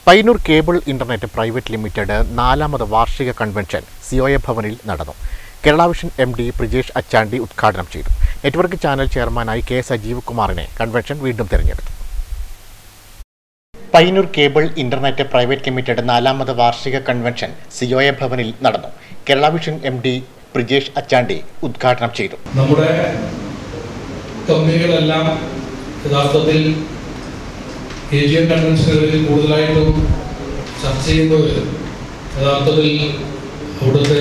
Payyanur cable internet private limited നാലാമത് വാർഷിക convention C O A ഭവനിൽ നടന്നു Kerala vision M D Prijesh Achandi ഉദ്ഘാടനം ചെയ്തു നെറ്റ്വർക്ക് ചാനൽ ചെയർമാനായി കെ സജീവ് കുമാറിനെ കൺവെൻഷൻ വീണ്ടും തിരഞ്ഞെടുത്തു Payyanur cable internet private limited നാലാമത് വാർഷിക കൺവെൻഷൻ സിഒഎ ഭവനിൽ നടന്നു Kerala vision M D Prijesh Achandi ഉദ്ഘാടനം ചെയ്തു നമ്മുടെ കമ്പനികളെല്ലാം യഥാർത്ഥത്തിൽ ഏഷ്യൻ കൺവെൻഷനുകളിൽ കൂടുതലായിട്ടും ചർച്ച ചെയ്യുന്നത് യഥാർത്ഥത്തിൽ അവിടുത്തെ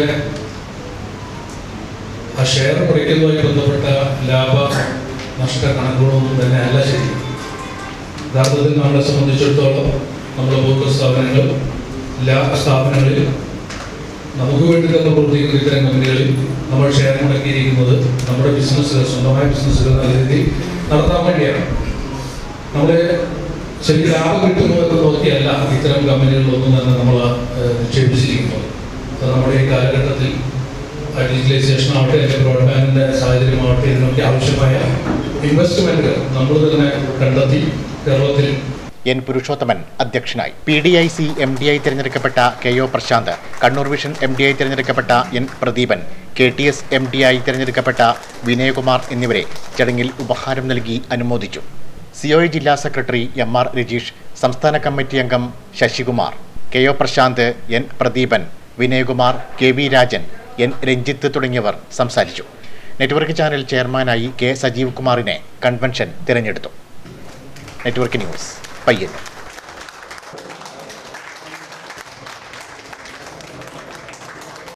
ആ ഷെയർ കുറയ്ക്കുന്നതുമായി ബന്ധപ്പെട്ട ലാഭ നഷ്ട കണക്കുകളൊന്നും തന്നെ അല്ല ശരി യഥാർത്ഥത്തിൽ നമ്മളെ സംബന്ധിച്ചിടത്തോളം നമ്മുടെ പോലുള്ള സ്ഥാപനങ്ങൾ എല്ലാ സ്ഥാപനങ്ങളിൽ നമുക്ക് വേണ്ടി തന്നെ പ്രവർത്തിക്കുന്ന ഇത്തരം കമ്പനികളിൽ നമ്മൾ ഷെയർ മുടക്കിയിരിക്കുന്നത് നമ്മുടെ ബിസിനസ്സുകൾ സ്വന്തമായ ബിസിനസ്സുകൾ നല്ല രീതിയിൽ നടത്താൻ വേണ്ടിയാണ് നമ്മൾ ശരി ലാഭം കിട്ടുന്നു എന്ന് നോക്കിയല്ല ഇത്തരം കമ്പനികളിലൊന്നും തന്നെ നമ്മൾ നിക്ഷേപിച്ചിരിക്കുന്നത് അത് നമ്മുടെ ഈ കാലഘട്ടത്തിൽ ഡിജിറ്റലൈസേഷൻ ആവട്ടെ അല്ലെങ്കിൽ ബ്രോഡ്ബാൻഡിൻ്റെ സാഹചര്യമാവട്ടെ ഇതിനൊക്കെ ആവശ്യമായ ഇൻവെസ്റ്റ്മെൻറ്റുകൾ നമ്മൾ തന്നെ കണ്ടെത്തി കേരളത്തിൽ എൻ പുരുഷോത്തമൻ അധ്യക്ഷനായി P D I C M D ആയി തിരഞ്ഞെടുക്കപ്പെട്ട K O Prashanth Kannur vision M D ആയി തിരഞ്ഞെടുക്കപ്പെട്ട N Pradeepan K T S M D ആയി തിരഞ്ഞെടുക്കപ്പെട്ട വിനയകുമാർ എന്നിവരെ ചടങ്ങിൽ ഉപഹാരം നൽകി അനുമോദിച്ചു സിഒഇ ജില്ലാ സെക്രട്ടറി എം ആർ രജീഷ് സംസ്ഥാന കമ്മിറ്റി അംഗം Sasikumar K O Prashanth N Pradeepan Vinayakumar K V Rajan N Ranjith തുടങ്ങിയവർ സംസാരിച്ചു നെറ്റ്വർക്ക് ചാനൽ ചെയർമാനായി കെ സജീവ് കുമാറിനെ കൺവെൻഷൻ തിരഞ്ഞെടുത്തു നെറ്റ്വർക്ക് ന്യൂസ് പയ്യന്നൂർ